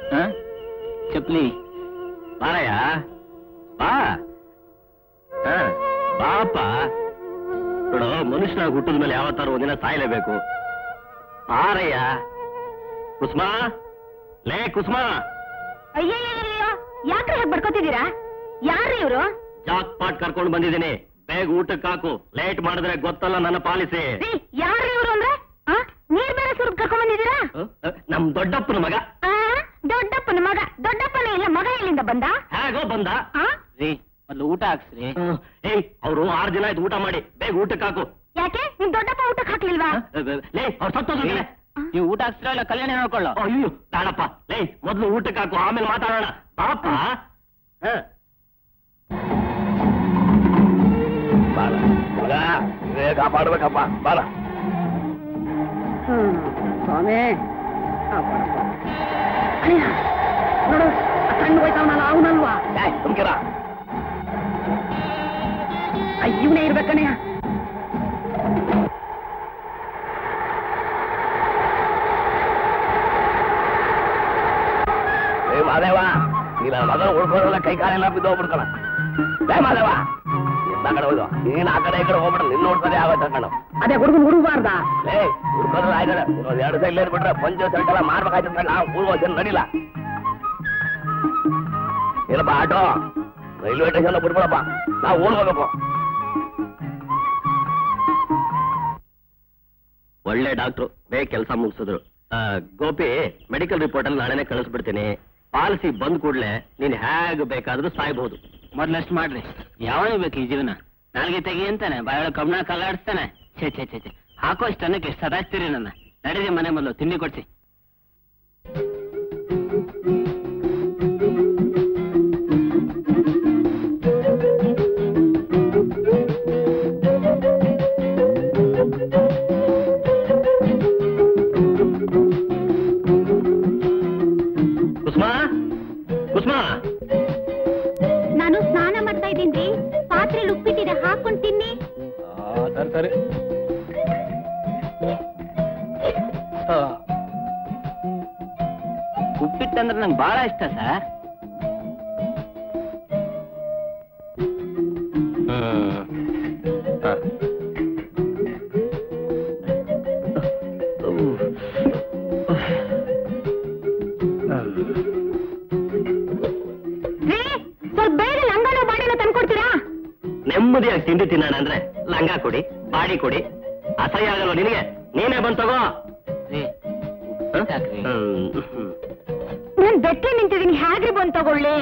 ಚಪ್ಲಿ ಬಾರಯ್ಯ ಬಾ ಹ, ಬಾಪ ನೋಡು ಮನುಷ್ಯನಾಗಿ ಹುಟ್ಟಿದ ಮೇಲೆ ಯಾವತ್ತಾರು ಒಂದಿನ ಸಾಯ್ಲೇಬೇಕು ಬಾರಯ್ಯ ಕುಸುಮಾ ಲೇ ಕುಸುಮಾ ಅಯ್ಯಯ್ಯಯ್ಯೋ ಯಾಕ್ರೆ ಹಾಗೆ ಬಡ್ಕೋತಿದ್ದೀರಾ ಯಾರ್ರಿ ಇವರು ಜಾಕ್ ಪಾಟ್ ಕರ್ಕೊಂಡು ಬಂದಿದ್ದೀನಿ ಬೇಗ ಊಟಕ್ಕೆ ಹಾಕು ಲೇಟ್ ಮಾಡಿದ್ರೆ ಗೊತ್ತಲ್ಲ ನನ್ನ ಪಾಲಿಸಿ ರೀ ಯಾರ್ರಿ ಇವರು ಅಂದ್ರೆ ಆ? ನೀರ್ ಬೇರೆ ಸುರ್ಗ್ ಕರ್ಕೊಂಡ್ ಬಂದಿದ್ದೀರಾ ಹ? ಹ? ನಮ್ ದೊಡ್ಡಪ್ಪನ ಮಗ ಆ, ದೊಡ್ಡಪ್ಪನ ಮಗ ದೊಡ್ಡಪ್ಪನ ಇಲ್ಲ ಮಗ ಎಲ್ಲಿಂದ ಬಂದ ಹೇಗೋ ಬಂದ ಆ? ರೀ ಮೊದ್ಲು ಊಟ ಹಾಕ್ಸ್ರಿ ಹ, ಏಯ್ ಅವ್ರು ಆರು ದಿನ ಆಯ್ತು ಊಟ ಮಾಡಿ ಬೇಗ ಊಟಕ್ಕೆ ಹಾಕು ಯಾಕೆ ನಿಮ್ ದೊಡ್ಡಪ್ಪ ಊಟಕ್ಕೆ ಹಾಕ್ಲಿಲ್ವಾ ಹ? ಲೇ ಅವ್ರು ಸತ್ತೋದ್ರೆ ನೀವು ಊಟ ಹಾಕ್ಸ್ರ ಇಲ್ಲ ಕಲ್ಯಾಣ ನೋಡ್ಕೊಳ್ಳೋ ಅಯ್ಯೋ ಬೇಡಪ್ಪ ಲೇ ಮೊದ್ಲು ಊಟಕ್ಕೆ ಹಾಕು ಆಮೇಲೆ ಮಾತಾಡೋಣ ಪಾಪ ಹ. ಬಾರ ಮಗ ಇವೇ ಕಾಪಾಡ್ಬೇಕಪ್ಪ ಬಾರ ಸ್ವಾಮಿ ನೋಡು ಸಣ್ಣ ಹೋಯ್ತಾವನಲ್ಲ ಅವನಲ್ವಾ ಏಯ್, ಸುಮ್ಕಿರ ಇವನೇ ಇರ್ಬೇಕಣ್ಣಯ್ಯ ಏ ಮಾದೇವ ನೀ ನನ್ನ ಮಗನ ಉಳ್ಕೊಳ್ಳೋಲ್ಲ ಕೈ ಕಾಲೆಲ್ಲ ಬಿದ್ದೋಗ್ಬಿಡ್ತಾನ ಏ ಮಾದೇವ ನಿನ್ನ ಕಡೆ ಹೋಯ್ದು ನೀನ್ ಆ ಕಡೆ ಈ ಕಡೆ ಹೋಗ್ಬಿಡ ನಿನ್ನ ನೋಡ್ತಾರೆ ಆಗೋಯ್ತ ಕಣ್ಣು ಅದೇ ಹುಡುಗನ್ ಹುಡುಗಬಾರ್ದ ಲೇ ಹುಡ್ಕೋದ್ರ ಆಯ್ತದ ಇನ್ನೊಂದ್ ಎರಡು ಸೈಡ್ ಬಿಟ್ರೆ ಪಂಚ ಸೆಂಟ್ ಎಲ್ಲ ಮಾಡ್ಬೇಕಾಯ್ತದ ನಾವು ಊರ್ಗೋ ಜನ ನಡಿಲ್ಲ ಏನಪ್ಪ ಆಟೋ ರೈಲ್ವೆ ಸ್ಟೇಷನ್ ಬಿಡ್ಬಿಡಪ್ಪ ನಾವು ಊರ್ಗ್ ಹೋಗ್ಬೇಕು ಒಳ್ಳೆ ಡಾಕ್ಟ್ರು ಬೇಗ ಕೆಲಸ ಮುಗಿಸಿದ್ರು ಗೋಪಿ ಮೆಡಿಕಲ್ ರಿಪೋರ್ಟ್ ಅಲ್ಲಿ ನಾಳೆನೆ ಕಳಿಸ್ಬಿಡ್ತೀನಿ ಪಾಲಿಸಿ ಬಂದ್ ಕೂಡ್ಲೆ ನೀನ್ ಹೇಗ್ ಬೇಕಾದ್ರೂ ಸಾಯ್ಬಹುದು ಮೊದ್ಲಷ್ಟು ಮಾಡ್ರಿ ಯಾವನೇ ಬೇಕು ಈ ಜೀವನ ನಾಲ್ಗೆ ತೆಗಿ ಅಂತಾನೆ ಬಾಯೊಳಗೆ ಕಬ್ಬಣ ಕಲ್ಲಾಡಿಸ್ತಾನೆ ಛೇ ಛೇ ಛೇ ಛೇ ಹಾಕೋ ಇಷ್ಟು ಅನ್ನಕ್ಕೆ ಎಷ್ಟು ಸದಾಚ್ತೀರಿ ನನ್ನ ನಡೀರಿ ಮನೆ ಮೊದಲು ತಿಂಡಿ ಕೊಡ್ಸಿ ಕುಸುಮಾ ಕುಸುಮಾ ನಾನು ಸ್ನಾನ ಮಾಡ್ತಾ ಇದ್ದೀನಿ ಪಾತ್ರೆಲಿ ಉಪ್ಪಿಟ್ಟಿದೆ ಹಾಕೊಂಡ್ ತಿನ್ನಿ ಸರಿ ಸರಿ ಉಪ್ಪಿಟ್ಟಂದ್ರೆ ನಂಗೆ ಬಹಳ ಇಷ್ಟ ಸರ್ ರೀ ಸ್ವಲ್ಪ ಬೇಗ ಲಂಗನೋ ಬಾಡಿನ ತಂದ್ಕೊಡ್ತೀರಾ ನೆಮ್ಮದಿಯಾಗಿ ತಿಂಡಿ ತಿನ್ನೋಣ ಅಂದ್ರೆ ಲಂಗ ಕೊಡಿ ಬಾಡಿ ಕೊಡಿ ಅಸಹ್ಯ ಆಗಲ್ವ ನಿನಗೆ ನೀನೇ ಬಂದ್ ತಗೋ ರೀ ಹ? ಉಪ್ಪಿಟ್ಟು ಹಾಕ್ರಿ ಹ್ಮ್, ಹ್ಮ್. ನಾನ್ ಬೆಟ್ಟಿ ನಿಂತಿದ್ದೀನಿ ಹೇಗ್ರಿ ಬಂದ್ ತಗೊಳ್ಳಿ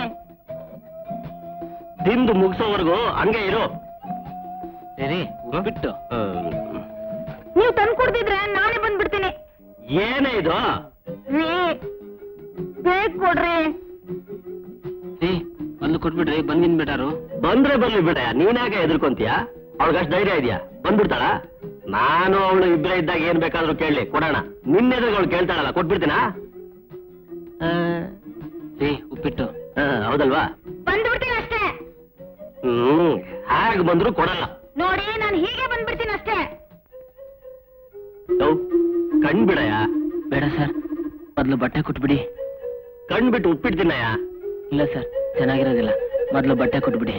ತಿಂದು ಮುಗಿಸೋವರೆಗೂ ಹಂಗೆ ಇರು ಸರಿ ಉಪ್ಪಿಟ್ಟು ಹ್ಮ್. ನೀವು ತಂದ್ಕೊಡ್ತಿದ್ರೆ ನಾನೇ ಬಂದ್ಬಿಡ್ತೀನಿ ಏನೇ ಇದು ರೀ ಬೇಗ ಕೊಡ್ರಿ ರೀ ಮೊದ್ಲು ಕೊಟ್ಬಿಡ್ರಿ ಬಂದಿನ್ ಬಿಟ್ಟಾರು ಬಂದ್ರೆ ಬರ್ಲಿ ಬಿಡ ನೀನಾಗೆ ಎದುರ್ಕೊಂತೀಯ ಅವಳಿಗಷ್ಟು ಧೈರ್ಯ ಇದೆಯಾ ಬಂದ್ಬಿಡ್ತಾಳ ನಾನು ಅವಳು ಇಬ್ಬರೇ ಇದ್ದಾಗ ಏನ್ ಬೇಕಾದ್ರೂ ಕೇಳಲಿ ಕೊಡೋಣ ನಿನ್ನೆದಾಗ ಅವಳು ಕೇಳ್ತಾಳಲ್ಲ ಕೊಟ್ಬಿಡ್ತೀನಾ ಆ, ರೀ ಉಪ್ಪಿಟ್ಟು ಆ, ಹೌದಲ್ವಾ ಬಂದ್ಬಿಡ್ತೀನಿ ಅಷ್ಟೇ ಹ್ಮ್ ಹಾಗೆ ಬಂದ್ರು ಕೊಡಲ್ಲ ನೋಡಿ ನಾನು ಹೀಗೆ ಬಂದ್ಬಿಡ್ತೀನಿ ಅಷ್ಟೇ ಯೋ, ಕಣ್ ಬಿಡಯ್ಯ ಬೇಡ ಸರ್ ಮೊದ್ಲು ಬಟ್ಟೆ ಕೊಟ್ಬಿಡಿ ಕಣ್ ಬಿಟ್ಟು ಉಪ್ಪಿಡ್ತೀನಯ್ಯ ಇಲ್ಲ ಸರ್ ಚೆನ್ನಾಗಿರೋದಿಲ್ಲ ಮೊದ್ಲು ಬಟ್ಟೆ ಕೊಟ್ಬಿಡಿ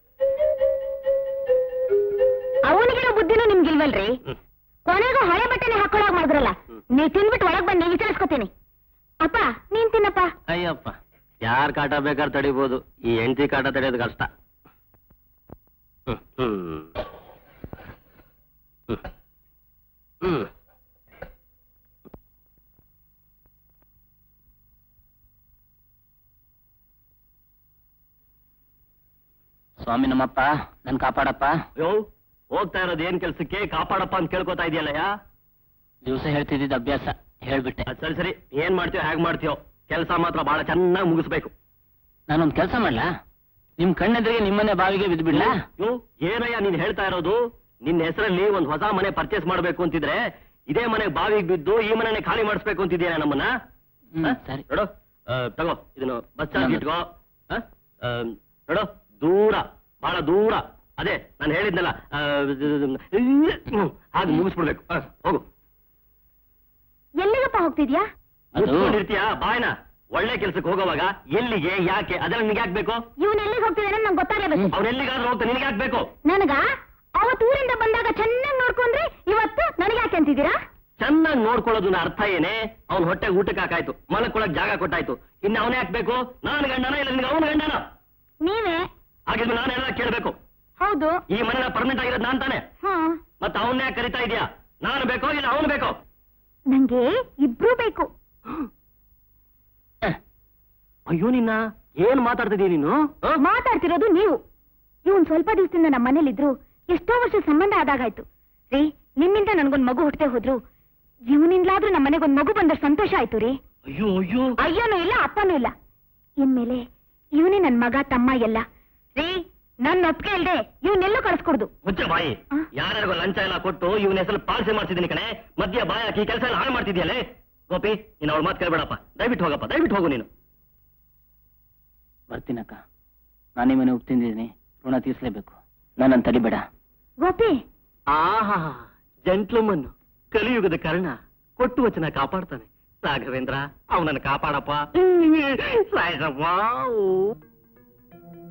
ಅವನಿಗಿರೋ ಬುದ್ಧಿನೂ ನಿಮ್ಗಿಲ್ವಲ್ರಿ ಹ್ಮ್. ಕೊನೆಗೂ ಹಳೆ ಬಟ್ಟೆನೆ ಹಾಕೊಳ್ಳೋಗ್ ಮಾಡಿದ್ರಲ್ಲ ನೀವ್ ತಿನ್ಬಿಟ್ಟು ಒಳಗ್ ಬಂದು ವಿಚಾರಿಸ್ಕೊತೀನಿ ಅಪ್ಪ ನೀನ್ ತಿನ್ನಪ್ಪ ಅಯ್ಯಪ್ಪ ಯಾರ್ ಕಾಟ ಬೇಕಾದ್ರೆ ತಡಿಬೋದು ಈ ಹೆಂಡತಿ ಕಾಟ ತಡೆಯೋದು ಕಷ್ಟ ಹ್ಮ್, ಹ್ಮ್. ಹ್ಮ್. ಹ್ಮ್. ಸ್ವಾಮಿ ನಮ್ಮಪ್ಪ ನನ್ ಕಾಪಾಡಪ್ಪ ಅಯ್ಯೋ ಹೋಗ್ತಾ ಇರೋದು ಏನ್ ಕೆಲ್ಸಕ್ಕೆ ಕಾಪಾಡಪ್ಪ ಅಂತ ಕೇಳ್ಕೊತಾ ಇದೆಯಲ್ಲಯ್ಯ ದಿವಸ ಹೇಳ್ತಿದ್ದ ಅಭ್ಯಾಸ ಹೇಳ್ಬಿಟ್ಟೆ ಅದ್ ಸರಿ ಸರಿ ಏನ್ ಮಾಡ್ತೀಯೋ ಹೇಗ್ ಮಾಡ್ತೀಯೋ ಕೆಲಸ ಮಾತ್ರ ಬಹಳ ಚೆನ್ನಾಗಿ ಮುಗಿಸ್ಬೇಕು ನಾನೊಂದ್ ಕೆಲಸ ಮಾಡ್ಲಾ ನಿಮ್ ಕಣ್ಣೆದ್ರಿಗೆ ನಿಮ್ಮನೆ ಬಾವಿಗೆ ಬಿದ್ಬಿಡ್ಲಾ ಅಯ್ಯೋ ಏನಯ್ಯ ನೀನ್ ಹೇಳ್ತಾ ಇರೋದು ನಿನ್ನ ಹೆಸರಲ್ಲಿ ಒಂದ್ ಹೊಸ ಮನೆ ಪರ್ಚೇಸ್ ಮಾಡ್ಬೇಕು ಅಂತಿದ್ರೆ ಇದೇ ಮನೆ ಬಾವಿಗೆ ಬಿದ್ದು ಈ ಮನೆನೆ ಖಾಲಿ ಮಾಡಿಸ್ಬೇಕು ಅಂತಿದ್ಯಾ ನಮ್ಮನ್ನ ಹ್ಮ್, ಹ? ಸರಿ. ನೋಡು ಆ, ತಗೋ ಇದನ್ನು ಬಸ್ ಚಾರ್ಜ್ ನಮ್ಮದು. ಇಟ್ಕೋ ಹ? ಆ, ನೋಡು ದೂರ ಬಹಳ ದೂರ ಅದೇ ನಾನು ಹೇಳಿದ್ನಲ್ಲ ಆ, ಹ್ಮ್, ಹಾಗೆ ಮುಗಿಸ್ಬಿಡ್ಬೇಕು ಹ, ಹೋಗು ಎಲ್ಲಿಗಪ್ಪ ಹೋಗ್ತಿದ್ಯಾ ಅದು ಮುಚ್ಕೊಂಡಿರ್ತೀಯ ಬಾಯ್ನ ಒಳ್ಳೆ ಕೆಲ್ಸಕ್ಕೆ ಹೋಗೋವಾಗ ಎಲ್ಲಿಗೆ ಯಾಕೆ ಅದೆಲ್ಲ ನಿನ್ಗೆ ಹಾಕ್ಬೇಕು ಇವನ್ ಎಲ್ಲಿಗೆ ಹೋಗ್ತಿದ್ದಾನೆ ನಂಗೆ ಗೊತ್ತಾಗಬೇಕು ಅವ್ನ ಎಲ್ಲಿಗಾದ್ರೂ ಹೋಗ್ತಾ ನಿನಗೆ ಹಾಕ್ಬೇಕು ನನಗ ಅವತ್ ಊರಿಂದ ಬಂದಾಗ ಚೆನ್ನಾಗಿ ನೋಡ್ಕೊಂಡ್ರಿ ಇವತ್ತು ನನಗೆ ಯಾಕೆ ಅಂತಿದ್ದೀರಾ ಚೆನ್ನಾಗಿ ನೋಡ್ಕೊಳ್ಳೋದನ್ನ ಅರ್ಥ ಏನೇ ಅವ್ನ ಹೊಟ್ಟೆ ಊಟಕ್ಕೆ ಹಾಕಾಯ್ತು ಮಲಕ್ಕೊಳಕ್ ಜಾಗ ಕೊಟ್ಟಾಯ್ತು ಇನ್ನು ಅವನೇ ಹಾಕ್ಬೇಕು ನಾನು ಗಂಡನ ಇಲ್ಲ ನಿನ್ಗೆ ಅವನ ಗಂಡನ ನೀವೇ ಹಾಗಿದ್ರೆ ನಾನೆಲ್ಲ ಕೇಳ್ಬೇಕು ಹೌದು ಈ ಮನೆನ ಪರ್ಮನೆಂಟ್ ಆಗಿರೋದು ನಾನ್ ತಾನೆ ಹಾ ಮತ್ತೆ ಅವನ್ನೇ ಕರಿತಾ ಇದೀಯಾ ನಾನು ಬೇಕೋ ಇಲ್ಲ ಅವನು ಬೇಕೋ ನಂಗೆ ಇಬ್ರು ಬೇಕು ಅಯ್ಯೋ ನಿನ್ನ ಏನ್ ಮಾತಾಡ್ತಿದೀಯ ನೀನು ಆ? ಮಾತಾಡ್ತಿರೋದು ನೀವು ಇವನ್ ಸ್ವಲ್ಪ ದಿವಸದಿಂದ ನಮ್ಮ ಮನೇಲಿದ್ರು ಎಷ್ಟೋ ವರ್ಷ ಸಂಬಂಧ ಆದಾಗಾಯ್ತು ರೀ ನಿಮ್ಮಿಂದ ನನ್ಗೊಂದ್ ಮಗು ಹುಟ್ಟದೆ ಹೋದ್ರು ಇವನಿಂದಲಾದ್ರೂ ನಮ್ಮ ಮನೆಗೊಂದ್ ಮಗು ಬಂದ್ರೆ ಸಂತೋಷ ಆಯ್ತು ರೀ ಅಯ್ಯೋ ಅಯ್ಯೋ ಅಯ್ಯನೂ ಇಲ್ಲ ಅಪ್ಪನೂ ಇಲ್ಲ ಇನ್ಮೇಲೆ ಇವನೇ ನನ್ ಮಗ ತಮ್ಮ ಎಲ್ಲ ರೀ ನನ್ನ ಒಪ್ಪಿಗೆ ಇಲ್ದೆ ಇವನ್ನೆಲ್ಲೋ ಕಳ್ಸ್ಕೊಡ್ದು ಮುಚ್ಚ ಬಾಯಿ ಆ? ಯಾರ್ಯಾರಿಗೋ ಲಂಚ ಎಲ್ಲ ಕೊಟ್ಟು ಇವನ ಹೆಸರು ಪಾಲಿಸಿ ಮಾಡ್ತಿದ್ದೀನಿ ಕಣೆ ಮಧ್ಯ ಬಾಯಿ ಹಾಕಿ ಕೆಲಸ ಎಲ್ಲ ಹಾಳು ಮಾಡ್ತಿದ್ಯಲ್ಲೇ ಗೋಪಿ ನೀನು ಅವಳ ಮಾತು ಕೇಳ್ಬೇಡಪ್ಪ ದಯವಿಟ್ಟು ಹೋಗಪ್ಪ ದಯವಿಟ್ಟು ಹೋಗು ನೀನು ಬರ್ತೀನಕ್ಕ ನಾನು ನಿಮ್ಮನೆ ಉಪ್ತಿದ್ದೀನಿ ಋಣ ತೀರ್ಸ್ಲೇಬೇಕು ನನ್ನನ್ನು ತಡಿಬೇಡ ಗೋಪಿ ಆಹಾ ಜಂಟ್ಲಮನ್ ಕಲಿಯುಗದ ಕರ್ಣ ಕೊಟ್ಟು ವಚನ ಕಾಪಾಡ್ತಾನೆ ರಾಘವೇಂದ್ರ ಅವನನ್ನು ಕಾಪಾಡಪ್ಪ ಸಾಯಿಸಪ್ಪ